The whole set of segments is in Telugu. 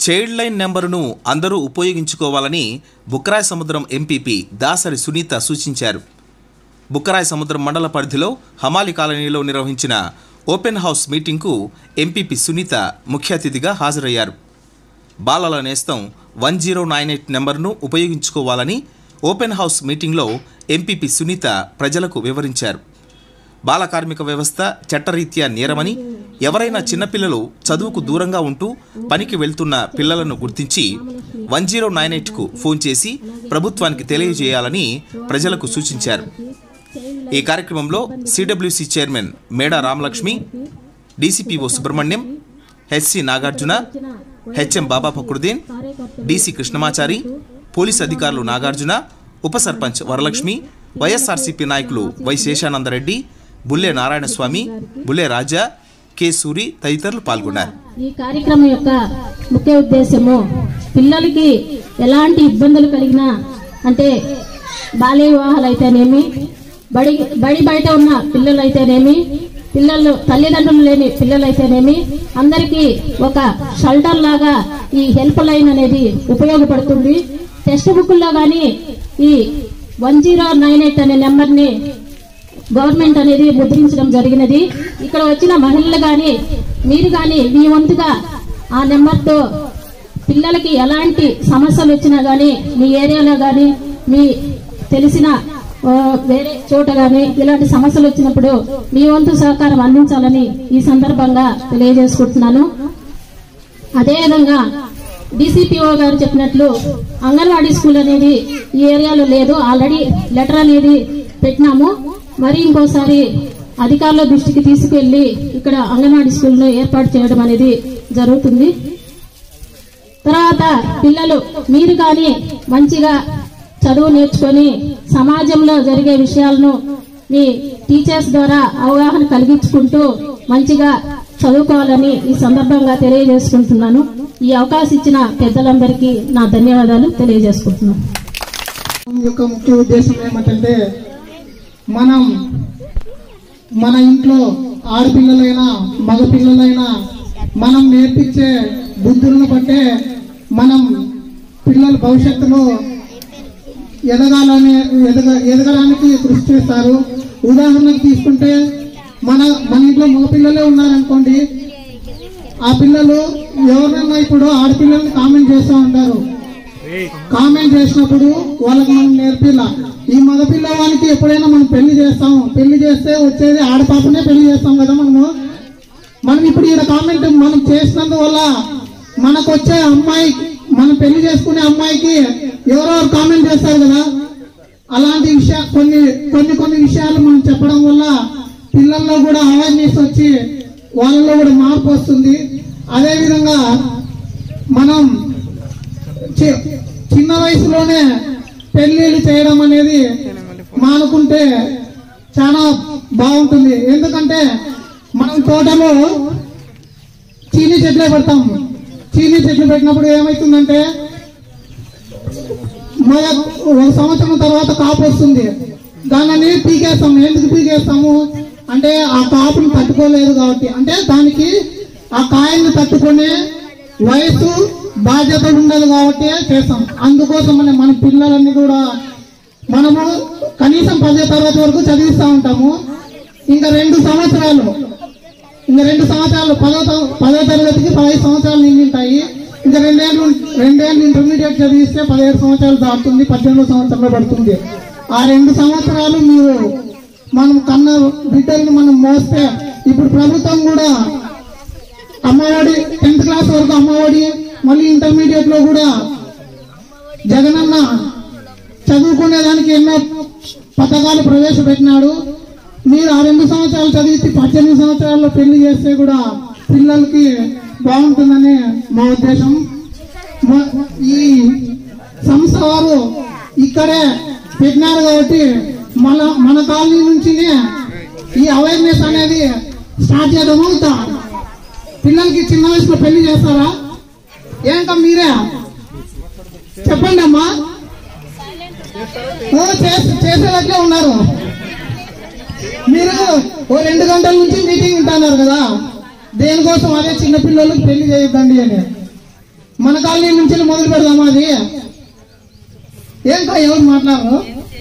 చైల్డ్ లైన్ నెంబరును అందరూ ఉపయోగించుకోవాలని బుక్కరాయ సముద్రం ఎంపీపీ దాసరి సునీత సూచించారు బుక్కరాయ సముద్రం మండల పరిధిలో హమాలి కాలనీలో నిర్వహించిన ఓపెన్ హౌస్ మీటింగ్కు ఎంపీపీ సునీత ముఖ్య అతిథిగా హాజరయ్యారు బాలల నేస్తం వన్ జీరో నైన్ ఎయిట్ నెంబర్ను ఉపయోగించుకోవాలని ఓపెన్ హౌస్ మీటింగ్లో ఎంపీపీ సునీత ప్రజలకు వివరించారు బాల కార్మిక వ్యవస్థ చట్టరీత్యా నేరమని ఎవరైనా చిన్నపిల్లలు చదువుకు దూరంగా ఉంటూ పనికి వెళ్తున్న పిల్లలను గుర్తించి వన్ జీరో నైన్ ఎయిట్కు ఫోన్ చేసి ప్రభుత్వానికి తెలియజేయాలని ప్రజలకు సూచించారు ఈ కార్యక్రమంలో CWC chairman Meda Ramalakshmi DCPO Subrahmanyam HC Nagarjuna HM Baba Fakruddin DC Krishnamachari police అధికారులు నాగార్జున ఉప సర్పంచ్ వరలక్ష్మి వైఎస్ఆర్సీపీ నాయకులు వై శేషానందరెడ్డి బుల్లె నారాయణస్వామి బుల్లె రాజా కె సూరి తదితరులు పాల్గొన్నారు ఈ కార్యక్రమం యొక్క ముఖ్య ఉద్దేశము పిల్లలకి ఎలాంటి ఇబ్బందులు కలిగినా అంటే బాల్య వివాహాలు అయితేనేమి బడి బడి బయట ఉన్న పిల్లలు అయితేనేమి పిల్లలు తల్లిదండ్రులు లేని పిల్లలు అయితేనేమి అందరికీ ఒక షెల్టర్ లాగా ఈ హెల్ప్ లైన్ అనేది ఉపయోగపడుతుంది టెక్స్ట్ బుక్లో కానీ ఈ వన్ జీరో నైన్ ఎయిట్ అనే నెంబర్ని గవర్నమెంట్ అనేది ముద్రించడం జరిగినది ఇక్కడ వచ్చిన మహిళలు కానీ మీరు కానీ మీ వంతుగా ఆ నెంబర్తో పిల్లలకి ఎలాంటి సమస్యలు వచ్చినా కానీ మీ ఏరియాలో కానీ మీ తెలిసిన ఆ, వేరే చోట కానీ ఇలాంటి సమస్యలు వచ్చినప్పుడు మీ వంతు సహకారం అందించాలని ఈ సందర్భంగా తెలియజేసుకుంటున్నాను అదేవిధంగా డిసిపిఓ గారు చెప్పినట్లు అంగన్వాడీ స్కూల్ అనేది ఈ ఏరియాలో లేదు ఆల్రెడీ లెటర్ అనేది పెట్టినాము మరి ఇంకోసారి అధికారుల దృష్టికి తీసుకెళ్లి ఇక్కడ అంగన్వాడీ స్కూల్ను ఏర్పాటు చేయడం అనేది జరుగుతుంది తర్వాత పిల్లలు మీరు కానీ మంచిగా చదువు నేర్చుకొని సమాజంలో జరిగే విషయాలను మీ టీచర్స్ ద్వారా అవగాహన కలిగించుకుంటూ మంచిగా చదువుకోవాలని ఈ సందర్భంగా తెలియజేసుకుంటున్నాను ఈ అవకాశం ఇచ్చిన పెద్దలందరికీ నా ధన్యవాదాలు తెలియజేసుకుంటున్నాను యొక్క ముఖ్య ఉద్దేశం ఏమంటే మనం మన ఇంట్లో ఆడపిల్లలైనా మగపిల్లలైనా మనం నేర్పించే బుద్ధులను బట్టే మనం పిల్లల భవిష్యత్తులో ఎదగాలని ఎదగ ఎదగడానికి కృషి చేస్తారు ఉదాహరణకు తీసుకుంటే మన మన ఇంట్లో మగపిల్లలే ఉన్నారనుకోండి ఆ పిల్లలు ఎవరినైనా ఇప్పుడు ఆడపిల్లల్ని కామెంట్ చేస్తూ ఉంటారు కామెంట్ చేసినప్పుడు వాళ్ళకి మనం నేర్పిలా ఈ మగ పిల్లవానికి ఎప్పుడైనా మనం పెళ్లి చేస్తాము పెళ్లి చేస్తే వచ్చేది ఆడపాపనే పెళ్లి చేస్తాం కదా మనము మనం ఇప్పుడు ఈయన కామెంట్ మనం చేసినందువల్ల మనకు వచ్చే అమ్మాయి మనం పెళ్లి చేసుకునే అమ్మాయికి ఎవరెవరు కామెంట్ చేస్తారు కదా అలాంటి విషయ కొన్ని కొన్ని కొన్ని విషయాలు మనం చెప్పడం వల్ల పిల్లల్లో కూడా అవేర్నెస్ వచ్చి వాళ్ళలో కూడా మార్పు వస్తుంది అదే విధంగా మనం చి- చిన్న వయసులోనే పెళ్లిళ్ళు చేయడం అనేది మానుకుంటే చాలా బాగుంటుంది ఎందుకంటే మనం తోటలో చీనీ చెట్లే పెడతాం చీనీ చెట్లు పెట్టినప్పుడు ఏమవుతుందంటే మన ఒక సంవత్సరం తర్వాత కాపు వస్తుంది దానిని పీకేస్తాం ఎందుకు పీకేస్తాము అంటే ఆ కాపుని తట్టుకోలేదు కాబట్టి అంటే దానికి ఆ కాయల్ని తట్టుకునే వయసు బాధ్యత ఉండదు కాబట్టి చేస్తాం అందుకోసం మన మన పిల్లలన్నీ కూడా మనము కనీసం పదో తరగతి వరకు చదివిస్తూ ఉంటాము ఇంకా రెండు సంవత్సరాలు ఇంకా రెండు సంవత్సరాలు పదో త- పదో తరగతికి పదహైదు సంవత్సరాలు నిండింటాయి ఇంకా రెండేళ్ళు రెండేళ్ళు ఇంటర్మీడియట్ చదివిస్తే పదిహేడు సంవత్సరాలు దాటుతుంది పద్దెనిమిది సంవత్సరాలు పడుతుంది ఆ రెండు సంవత్సరాలు మీరు మనం కన్న బిడ్డల్ని మనం మోస్తే ఇప్పుడు ప్రభుత్వం కూడా అమ్మఒడి టెన్త్ క్లాస్ వరకు అమ్మఒడి మళ్ళీ ఇంటర్మీడియట్ లో కూడా జగనన్న చదువుకునేదానికి ఎన్నో పథకాలు ప్రవేశపెట్టినాడు మీరు ఆ రెండు సంవత్సరాలు చదివితే పద్దెనిమిది సంవత్సరాల్లో పెళ్లి చేస్తే కూడా పిల్లలకి బాగుంటుందని మా ఉద్దేశం మ- ఈ సంస్థ వారు ఇక్కడే పెట్టినారు కాబట్టి మన మన కాలనీ నుంచినే ఈ అవేర్నెస్ అనేది స్టార్ట్ చేయడం అవుతా పిల్లలకి చిన్న వయసులో పెళ్లి చేస్తారా ఏంటో మీరే చెప్పండి అమ్మా ఓ, చేస్- చేసేటట్లే ఉన్నారు మీరు ఓ రెండు గంటల నుంచి మీటింగ్ ఉంటున్నారు కదా దేనికోసం అదే చిన్న పిల్లలకు పెళ్లి చేయొద్దండి అని మన కాలనీ నుంచి మొదలు పెడదామా అది ఏం కా ఎవరు మాట్లాడరు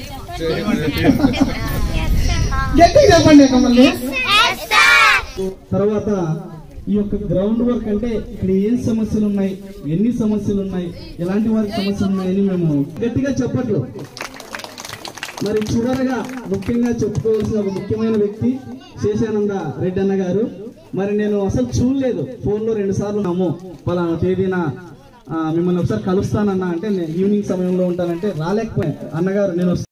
గట్టిగా చెప్పండి ఇక మళ్ళీ తర్వాత ఈ యొక్క గ్రౌండ్ వర్క్ అంటే ఇక్కడ ఏం సమస్యలు ఉన్నాయి ఎన్ని సమస్యలు ఉన్నాయి ఎలాంటి వారికి సమస్యలు ఉన్నాయని మేము గట్టిగా చెప్పట్లు మరి చివరగా ముఖ్యంగా చెప్పుకోవాల్సిన ఒక ముఖ్యమైన వ్యక్తి శేషానంద రెడ్డి అన్న గారు మరి నేను అసలు చూడలేదు ఫోన్ లో రెండు సార్లు నాము పలానా తేదీన ఆ, మిమ్మల్ని ఒకసారి కలుస్తానన్నా అంటే నేను ఈవినింగ్ సమయంలో ఉంటానంటే రాలేకపోయాను అన్నగారు నేను